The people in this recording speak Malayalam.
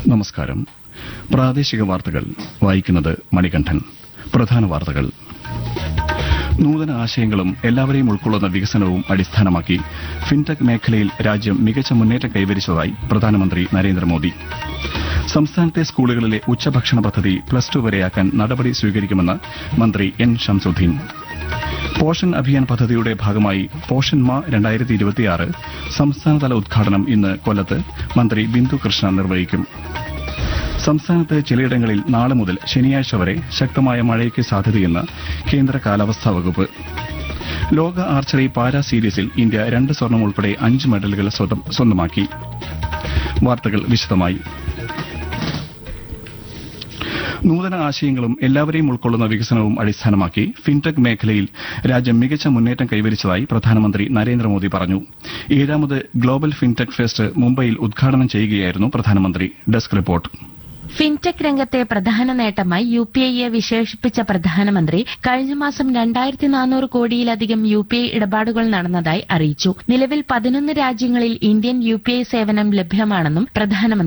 നമസ്കാരം പ്രാദേശിക വാർത്തകൾ വായിക്കുന്നത് മണികണ്ഠൻ പ്രധാന വാർത്തകൾ നൂതന ആശയങ്ങളും എല്ലാവരെയും ഉൾക്കൊള്ളുന്ന വികസനവും അടിസ്ഥാനമാക്കി ഫിൻടെക് മേഖലയിൽ രാജ്യം മികച്ച മുന്നേറ്റം കൈവരിച്ചതായി പ്രധാനമന്ത്രി നരേന്ദ്രമോദി സംസ്ഥാനത്തെ സ്കൂളുകളിലെ ഉച്ചഭക്ഷണ പദ്ധതി പ്ലസ് ടു വരെയാക്കാൻ നടപടി സ്വീകരിക്കുമെന്ന് മന്ത്രി എൻ ഷംസുദ്ദീൻ പോഷൻ അഭിയാൻ പദ്ധതിയുടെ ഭാഗമായി പോഷൻ മാ രണ്ടായിരത്തി ഇരുപത്തിയാറ് സംസ്ഥാനതല ഉദ്ഘാടനം ഇന്ന് കൊല്ലത്ത് മന്ത്രി ബിന്ദു കൃഷ്ണ നിർവഹിക്കും സംസ്ഥാനത്ത് ചിലയിടങ്ങളിൽ നാളെ മുതൽ ശനിയാഴ്ച വരെ ശക്തമായ മഴയ്ക്ക് സാധ്യതയെന്ന് കേന്ദ്ര കാലാവസ്ഥാ വകുപ്പ് ലോക ആർച്ചറി പാരാ സീരീസിൽ ഇന്ത്യ രണ്ട് സ്വർണം ഉൾപ്പെടെ അഞ്ച് മെഡലുകൾ സ്വന്തം- സ്വന്തമാക്കി വാർത്തകൾ വിശദമായി നൂതന ആശയങ്ങളും എല്ലാവരെയും ഉൾക്കൊള്ളുന്ന വികസനവും അടിസ്ഥാനമാക്കി ഫിൻടെക് മേഖലയിൽ രാജ്യം മികച്ച മുന്നേറ്റം കൈവരിച്ചതായി പ്രധാനമന്ത്രി നരേന്ദ്രമോദി പറഞ്ഞു ഏഴാമത് ഗ്ലോബൽ ഫിൻടെക് ഫെസ്റ്റ് മുംബൈയിൽ ഉദ്ഘാടനം ചെയ്യുകയായിരുന്നു പ്രധാനമന്ത്രി ഡെസ്ക് റിപ്പോർട്ട് ഫിൻടെക് രംഗത്തെ പ്രധാന നേട്ടമായി യു പി ഐയെ വിശേഷിപ്പിച്ച പ്രധാനമന്ത്രി കഴിഞ്ഞ മാസം രണ്ടായിരത്തി നാനൂറ് കോടിയിലധികം യു പി ഐ ഇടപാടുകൾ നടന്നതായി അറിയിച്ചു നിലവിൽ പതിനൊന്ന് രാജ്യങ്ങളിൽ ഇന്ത്യൻ യു പി ഐ സേവനം ലഭ്യമാണെന്നും പ്രധാനമന്ത്രി